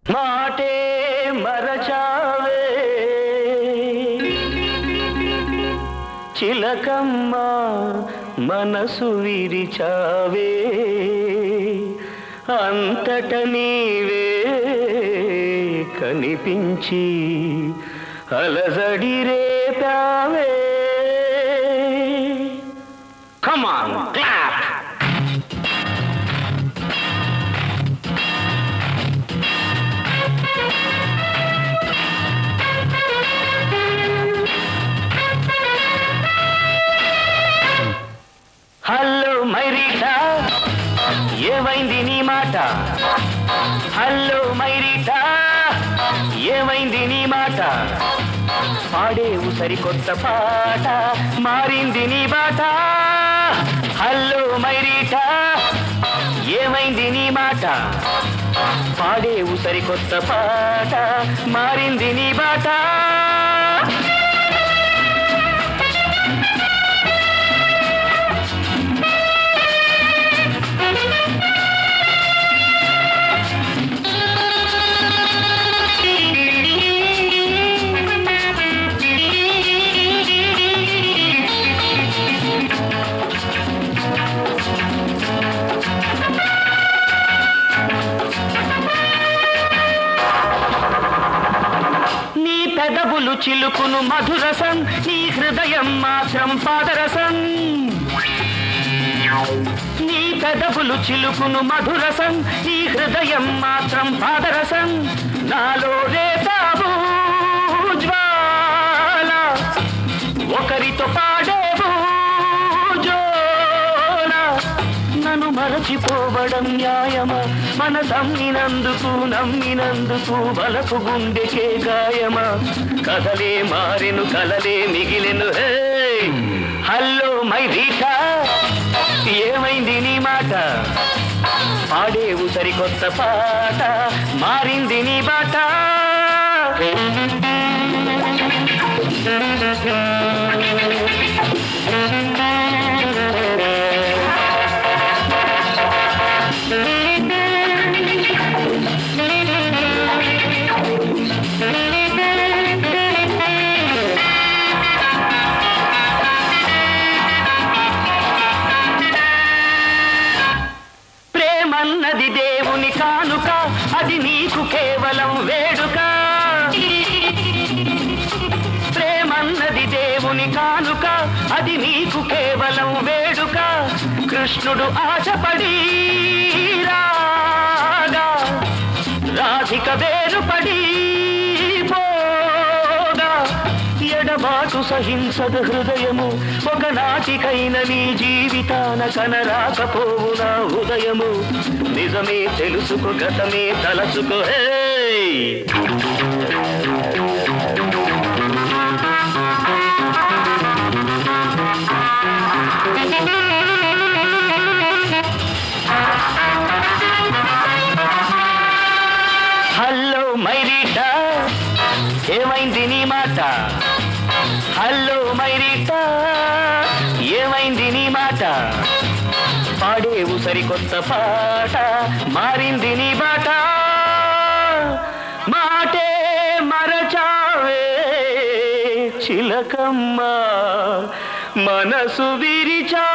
మాటే మరచావే చిలకమ్మ మనసు విరిచావే అంతట నీవే కనిపించి అలజడి రేపావే కమాన్ క్లాప్ హలో మైరీటా ఏమైంది నీ మాట హలో మైరీటా ఏమైంది నీ మాట పాడేవు సరికొత్త పాట మారింది నీ బాట హలో మైరీటా ఏమైంది నీ మాట పాడేవు సరికొత్త పాట మారింది నీ బాట నీ పెదవులు చిలుకును మధురసం నీ హృదయం మాత్రం పాదరసం నీ పెదవులు చిలుకును మధురసం నీ హృదయం మాత్రం పాదరసం నాలో రేతావు జ్వాల ఒకరితో పాడేవు జోల నన్ను మరచిపోవడం న్యాయమా మన నమ్మినందుకు నమ్మినందుకు బలపు గుండెకే గాయమా కథలే మారెను కలలే మిగిలెను హే హలో మై రీటా ఏమైంది నీ మాట పాడేవు సరికొత్త పాట మారింది నీ బాట ప్రేమన్నది దేవుని కానుక అది నీకు కేవలం వేడుక ప్రేమన్నది దేవుని కానుక అది నీకు కేవలం వేడుక కృష్ణుడు ఆశపడి రాగా రాధిక వేరుపడి పోగా ఎడబాటు సహింసదు హృదయము ఒకనాటికైన నీ జీవితాన కనరాకపోవు నా ఉదయము నిజమే తెలుసుకో గతమే తలచుకో హే హలో మైరీటా ఏమైంది నీ మాట హలో మైరీటా ఏమైంది నీ మాట పాడేవు సరికొత్త పాట మారింది నీ బాట మాటే మరచావే చిలకమ్మ మనసు విరిచా